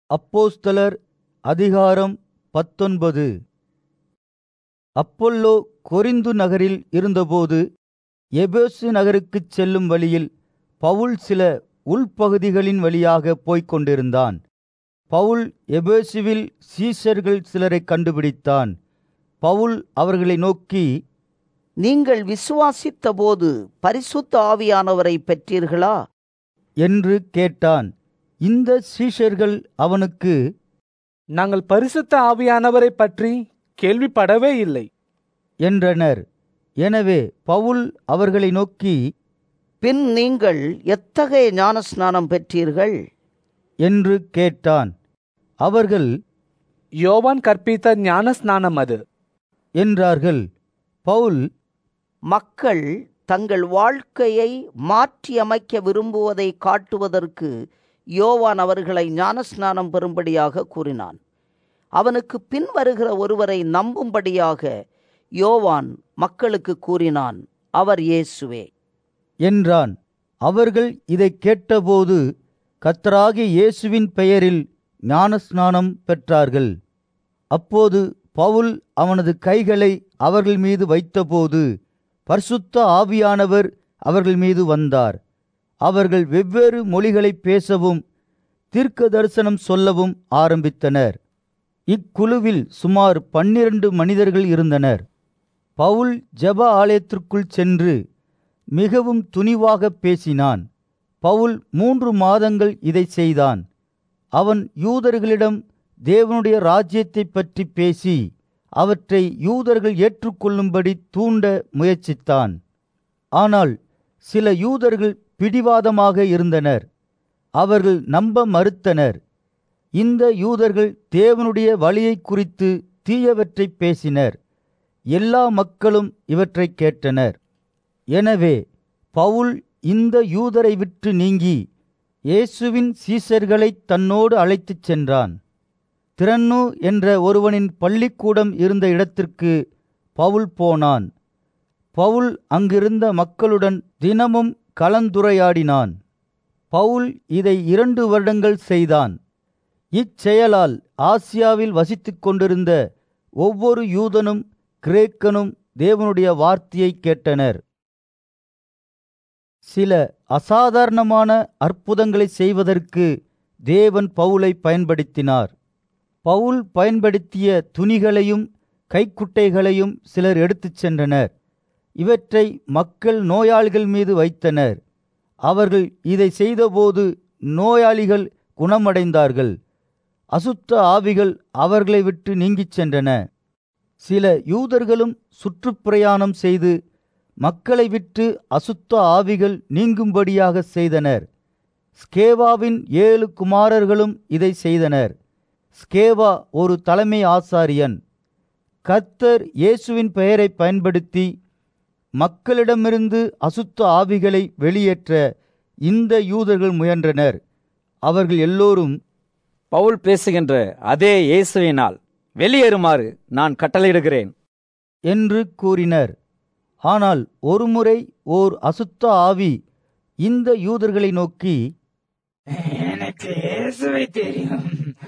அப்போஸ்தலர் அதிகாரம் பத்தொன்பது அப்பொல்லோ கொரிந்து நகரில் இருந்தபோது எபேசு நகருக்குச் செல்லும் வழியில் பவுல் சில உள்பகுதிகளின் வழியாக போய்க் கொண்டிருந்தான் பவுல் எபேசுவில் சீஷர்கள் சிலரைக் கண்டுபிடித்தான் பவுல் அவர்களை நோக்கி நீங்கள் விசுவாசித்தபோது பரிசுத்த ஆவியானவரை பெற்றீர்களா என்று கேட்டான் இந்த சீஷர்கள் அவனுக்கு நாங்கள் பரிசுத்த ஆவியானவரை பற்றி கேள்விப்படவே இல்லை என்றனர் எனவே பவுல் அவர்களை நோக்கி பின் நீங்கள் எத்தகைய ஞானஸ்நானம் பெற்றீர்கள் என்று கேட்டான் அவர்கள் யோவான் கற்பித்த ஞான ஸ்நானம் அது என்றார்கள் பவுல் மக்கள் தங்கள் வாழ்க்கையை மாற்றியமைக்க விரும்புவதை காட்டுவதற்கு யோவான் அவர்களை ஞானஸ்நானம் பெறும்படியாக கூறினான் அவனுக்கு பின் வருகிற ஒருவரை நம்பும்படியாக யோவான் மக்களுக்கு கூறினான் அவர் இயேசுவே என்றான் அவர்கள் இதைக் கேட்டபோது கர்த்தராகிய இயேசுவின் பெயரில் ஞானஸ்நானம் பெற்றார்கள் அப்போது பவுல் அவனது கைகளை அவர்கள் மீது வைத்தபோது பரிசுத்த ஆவியானவர் அவர்கள் மீது வந்தார் அவர்கள் வெவ்வேறு மொழிகளைப் பேசவும் தீர்க்க தரிசனம் சொல்லவும் ஆரம்பித்தனர் இக்குழுவில் சுமார் பன்னிரண்டு மனிதர்கள் இருந்தனர் பவுல் ஜெப ஆலயத்திற்குள் சென்று மிகவும் துணிவாகப் பேசினான் பவுல் மூன்று மாதங்கள் இதை செய்தான் அவன் யூதர்களிடம் தேவனுடைய ராஜ்யத்தைப் பற்றி பேசி அவற்றை யூதர்கள் ஏற்றுக்கொள்ளும்படி தூண்ட முயற்சித்தான் ஆனால் சில யூதர்கள் பிடிவாதமாக இருந்தனர் அவர்கள் நம்ப மறுத்தனர் இந்த யூதர்கள் தேவனுடைய வழியை குறித்து தீயவற்றை பேசினர் எல்லா மக்களும் இவற்றை கேட்டனர் எனவே பவுல் இந்த யூதரை விட்டு நீங்கி இயேசுவின் சீசர்களைத் தன்னோடு அழைத்துச் சென்றான் திறன்னு என்ற ஒருவனின் பள்ளிக்கூடம் இருந்த இடத்திற்கு பவுல் போனான் பவுல் அங்கிருந்த மக்களுடன் தினமும் கலந்துரையாடினான் பவுல் இதை இரண்டு வருடங்கள் செய்தான் இச்செயலால் ஆசியாவில் வசித்துக் கொண்டிருந்த ஒவ்வொரு யூதனும் கிரேக்கனும் தேவனுடைய வார்த்தையை கேட்டனர் சில அசாதாரணமான அற்புதங்களை செய்வதற்கு தேவன் பவுலை பயன்படுத்தினார் பவுல் பயன்படுத்திய துணிகளையும் கைக்குட்டைகளையும் சிலர் எடுத்துச் சென்றனர் இவற்றை மக்கள் நோயாளிகள் மீது வைத்தனர் அவர்கள் இதை செய்தபோது நோயாளிகள் குணமடைந்தார்கள் அசுத்த ஆவிகள் அவர்களை விட்டு நீங்கிச் சென்றன சில யூதர்களும் சுற்றுப்பிரயாணம் செய்து மக்களை விட்டு அசுத்த ஆவிகள் நீங்கும்படியாக செய்தனர் ஸ்கேவாவின் ஏழு குமாரர்களும் இதை செய்தனர் ஸ்கேவா ஒரு தலைமை ஆசாரியன் கர்த்தர் இயேசுவின் பெயரை பயன்படுத்தி மக்களிடமிருந்து அசுத்த ஆவிகளை வெளியேற்ற இந்த யூதர்கள் முயன்றனர் அவர்கள் எல்லோரும் பவுல் பேசுகின்ற அதே இயேசுவினால் வெளியேறுமாறு நான் கட்டளையிடுகிறேன் என்று கூறினர் ஆனால் ஒருமுறை ஓர் அசுத்த ஆவி இந்த யூதர்களை நோக்கி எனக்கு இயேசுவை தெரியும்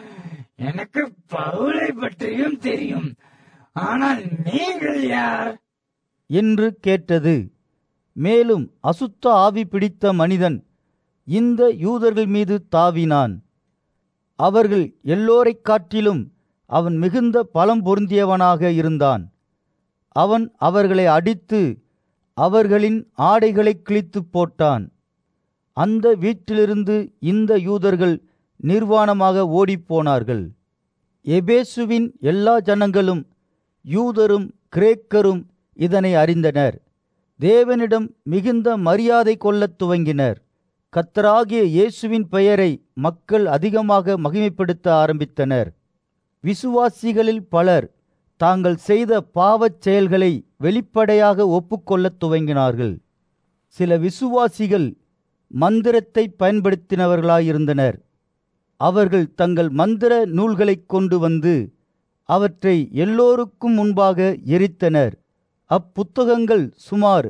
எனக்கு பவுலை பற்றியும் தெரியும் ஆனால் நீங்கள் யார் என்று கேட்டது மேலும் அசுத்த ஆவி பிடித்த மனிதன் இந்த யூதர்கள் மீது தாவினான் அவர்கள் எல்லோரைக் காட்டிலும் அவன் மிகுந்த பலம் பொருந்தியவனாக இருந்தான் அவன் அவர்களை அடித்து அவர்களின் ஆடைகளை கிழித்துப் போட்டான் அந்த வீட்டிலிருந்து இந்த யூதர்கள் நிர்வாணமாக ஓடிப்போனார்கள் எபேசுவின் எல்லா ஜனங்களும் யூதரும் கிரேக்கரும் இதனை அறிந்தனர் தேவனிடம் மிகுந்த மரியாதை கொள்ளத் துவங்கினர் கத்தராகிய இயேசுவின் பெயரை மக்கள் அதிகமாக மகிமைப்படுத்த ஆரம்பித்தனர் விசுவாசிகளில் பலர் தாங்கள் செய்த பாவச் செயல்களை வெளிப்படையாக ஒப்புக்கொள்ளத் துவங்கினார்கள் சில விசுவாசிகள் மந்திரத்தை பயன்படுத்தினவர்களாயிருந்தனர் அவர்கள் தங்கள் மந்திர நூல்களைக் கொண்டு வந்து அவற்றை எல்லோருக்கும் முன்பாக எரித்தனர் அப்புத்தகங்கள் சுமார்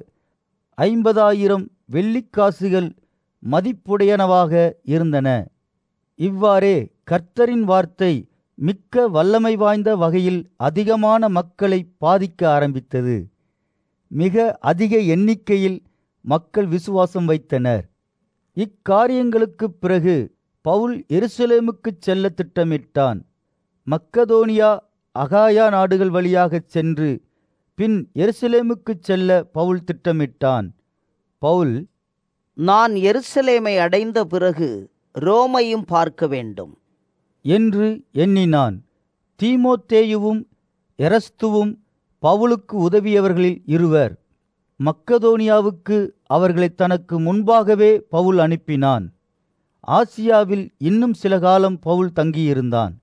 ஐம்பதாயிரம் வெள்ளிக்காசுகள் மதிப்புடையனவாக இருந்தன இவ்வாறே கர்த்தரின் வார்த்தை மிக்க வல்லமை வாய்ந்த வகையில் அதிகமான மக்களை பாதிக்க ஆரம்பித்தது மிக அதிக எண்ணிக்கையில் மக்கள் விசுவாசம் வைத்தனர் இக்காரியங்களுக்குப் பிறகு பவுல் எருசலேமுக்குச் செல்ல திட்டமிட்டான் மக்கதோனியா அகாயா நாடுகள் வழியாகச் சென்று பின் எருசலேமுக்குச் செல்ல பவுல் திட்டமிட்டான் பவுல் நான் எருசலேமை அடைந்த பிறகு ரோமையும் பார்க்க வேண்டும் என்று எண்ணினான் தீமோத்தேயுவும் எரஸ்துவும் பவுலுக்கு உதவியவர்களில் இருவர் மக்கதோனியாவுக்கு அவர்களை தனக்கு முன்பாகவே பவுல் அனுப்பினான் ஆசியாவில் இன்னும் சில காலம் பவுல் தங்கியிருந்தான்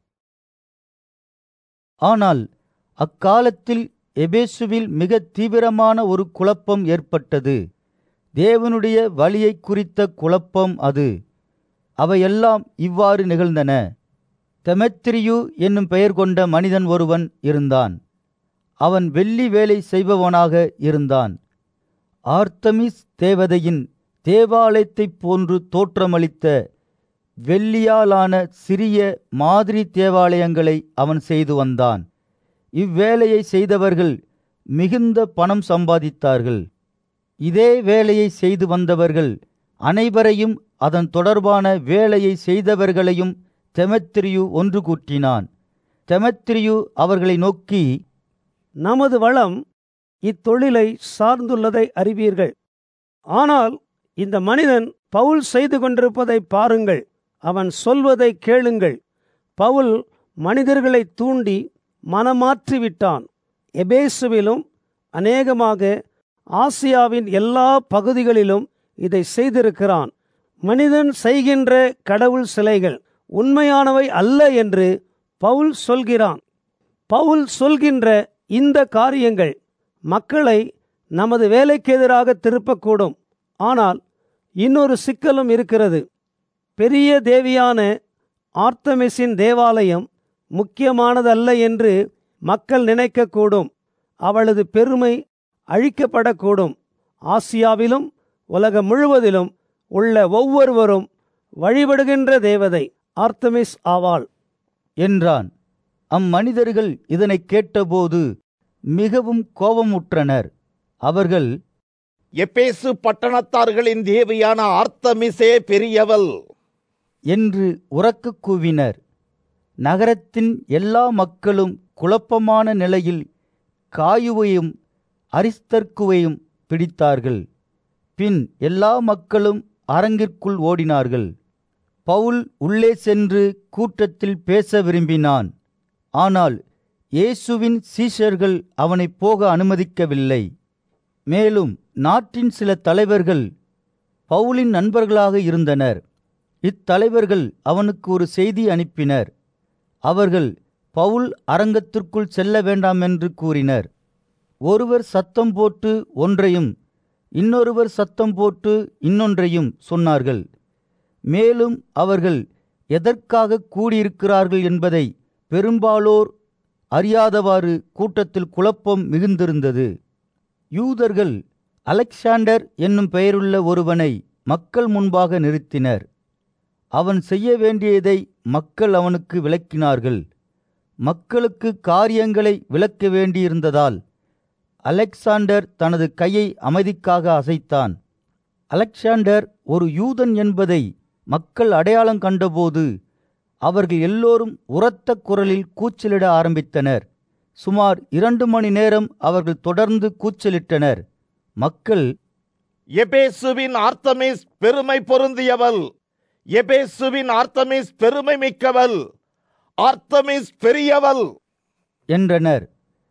ஆனால் அக்காலத்தில் எபேசுவில் மிக தீவிரமான ஒரு குழப்பம் ஏற்பட்டது தேவனுடைய வழியை குறித்த குழப்பம் அது அவையெல்லாம் இவ்வாறு நிகழ்ந்தன தெமெத்திரியு என்னும் பெயர் கொண்ட மனிதன் ஒருவன் இருந்தான் அவன் வெள்ளி வேலை செய்பவனாக இருந்தான் ஆர்த்தமிஸ் தேவதையின் தேவாலயத்தைப் போன்று தோற்றமளித்த வெள்ளியாலான சிறிய மாதிரி தேவாலயங்களை அவன் செய்து வந்தான் இவ்வேலையை செய்தவர்கள் மிகுந்த பணம் சம்பாதித்தார்கள் இதே வேலையை செய்து வந்தவர்கள் அனைவரையும் அதன் தொடர்பான வேலையை செய்தவர்களையும் தெமெத்திரியு ஒன்று கூட்டினான் தெமெத்திரியு அவர்களை நோக்கி நமது வளம் இத்தொழிலை சார்ந்துள்ளதை அறிவீர்கள் ஆனால் இந்த மனிதன் பவுல் செய்து கொண்டிருப்பதை பாருங்கள் அவன் சொல்வதை கேளுங்கள் பவுல் மனிதர்களை தூண்டி மனமாற்றி விட்டான் எபேசுவிலும் அநேகமாக ஆசியாவின் எல்லா பகுதிகளிலும் இதை செய்திருக்கிறான் மனிதன் செய்கின்ற கடவுள் சிலைகள் உண்மையானவை அல்ல என்று பவுல் சொல்கிறான் பவுல் சொல்கின்ற இந்த காரியங்கள் மக்களை நமது வேலைக்கு எதிராக திருப்பக்கூடும் ஆனால் இன்னொரு சிக்கலும் இருக்கிறது பெரிய தேவியான ஆர்த்தமிஸின் தேவாலயம் முக்கியமானதல்ல என்று மக்கள் நினைக்கக்கூடும் அவளது பெருமை அழிக்கப்படக்கூடும் ஆசியாவிலும் உலகம் முழுவதிலும் உள்ள ஒவ்வொருவரும் வழிபடுகின்ற தேவதை ஆர்த்தமிஸ் ஆவாள் என்றான் அம்மனிதர்கள் இதனைக் கேட்டபோது மிகவும் கோபமுற்றனர் அவர்கள் எபேசு பட்டணத்தார்களின் தேவியான ஆர்த்தமிசே பெரியவள் என்று உரக்கக் கூவினர் நகரத்தின் எல்லா மக்களும் குழப்பமான நிலையில் காயுவையும் அரிஸ்தர்க்குவையும் பிடித்தார்கள் பின் எல்லா மக்களும் அரங்கிற்குள் ஓடினார்கள் பவுல் உள்ளே சென்று கூட்டத்தில் பேச விரும்பினான் ஆனால் இயேசுவின் சீஷர்கள் அவனை போக அனுமதிக்கவில்லை மேலும் நாட்டின் சில தலைவர்கள் பவுலின் நண்பர்களாக இருந்தனர் இத்தலைவர்கள் அவனுக்கு ஒரு செய்தி அனுப்பினர் அவர்கள் பவுல் அரங்கத்திற்குள் செல்ல வேண்டாம் என்று கூறினர் ஒருவர் சத்தம் போட்டு ஒன்றையும் இன்னொருவர் சத்தம் போட்டு இன்னொன்றையும் சொன்னார்கள் மேலும் அவர்கள் எதற்காக கூடியிருக்கிறார்கள் என்பதை பெரும்பாலோர் அறியாதவாறு கூட்டத்தில் குழப்பம் மிகுந்திருந்தது யூதர்கள் அலெக்சாண்டர் என்னும் பெயருள்ள ஒருவனை மக்கள் முன்பாக நிறுத்தினர் அவன் செய்ய வேண்டியதை மக்கள் அவனுக்கு விளக்கினார்கள் மக்களுக்கு காரியங்களை விளக்க வேண்டியிருந்ததால் அலெக்சாண்டர் தனது கையை அமைதிக்காக அசைத்தான் அலெக்சாண்டர் ஒரு யூதன் என்பதை மக்கள் அடையாளம் கண்டபோது அவர்கள் எல்லோரும் உரத்த குரலில் கூச்சலிட ஆரம்பித்தனர் சுமார் இரண்டு மணி நேரம் அவர்கள் தொடர்ந்து கூச்சலிட்டனர் மக்கள் எபேசுவின் ஆர்த்தமிஸ் பெருமை பொருந்தியவள் எபேசுவின் ஆர்த்தமிஸ் பெருமை மிக்கவள் ஆர்த்தமிஸ் பெரியவள் என்றனர்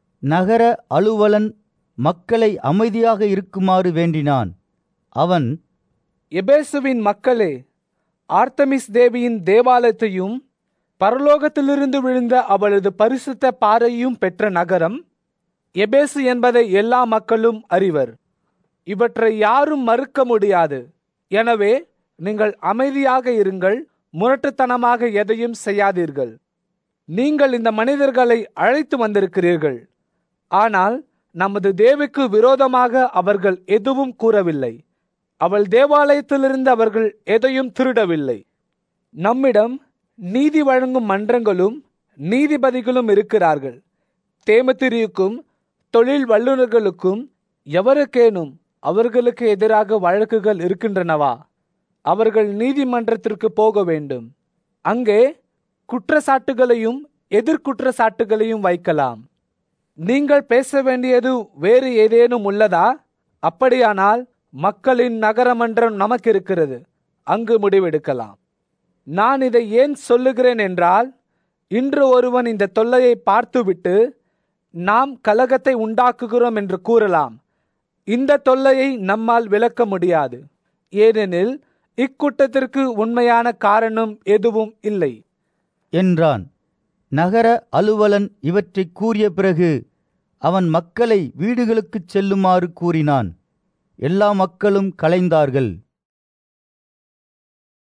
நகர அலுவலன் மக்களை அமைதியாக இருக்குமாறு வேண்டினான் அவன் எபேசுவின் மக்களே ஆர்த்தமிஸ் தேவியின் தேவாலயத்தையும் பரலோகத்திலிருந்து விழுந்த அவளது பரிசுத்த பாறையும் பெற்ற நகரம் எபேசு என்பதை எல்லா மக்களும் அறிவர் இவற்றை யாரும் மறுக்க முடியாது எனவே நீங்கள் அமைதியாக இருங்கள் முரட்டுத்தனமாக எதையும் செய்யாதீர்கள் நீங்கள் இந்த மனிதர்களை அழைத்து வந்திருக்கிறீர்கள் ஆனால் நமது தேவிக்கு விரோதமாக அவர்கள் எதுவும் கூறவில்லை அவள் தேவாலயத்திலிருந்து அவர்கள் எதையும் திருடவில்லை நம்மிடம் நீதி வழங்கும் மன்றங்களும் நீதிபதிகளும் இருக்கிறார்கள் தேமத்திரியுக்கும் தொழில் வல்லுநர்களுக்கும் எவருக்கேனும் அவர்களுக்கு எதிராக வழக்குகள் இருக்கின்றனவா அவர்கள் நீதிமன்றத்திற்கு போக வேண்டும் அங்கே குற்றச்சாட்டுகளையும் எதிர்குற்றச்சாட்டுகளையும் வைக்கலாம் நீங்கள் பேச வேண்டியது வேறு ஏதேனும் உள்ளதா அப்படியானால் மக்களின் நகரமன்றம் நமக்கு இருக்கிறது அங்கு முடிவெடுக்கலாம் நான் இதை ஏன் சொல்லுகிறேன் என்றால் இன்று ஒருவன் இந்த தொல்லையை பார்த்துவிட்டு நாம் கலகத்தை உண்டாக்குகிறோம் என்று கூறலாம் இந்த தொல்லையை நம்மால் விளக்க முடியாது ஏனெனில் இக்கூட்டத்திற்கு உண்மையான காரணம் எதுவும் இல்லை என்றான் நகர அலுவலன் இவற்றைக் கூறிய பிறகு அவன் மக்களை வீடுகளுக்குச் செல்லுமாறு கூறினான் எல்லா மக்களும் கலைந்தார்கள்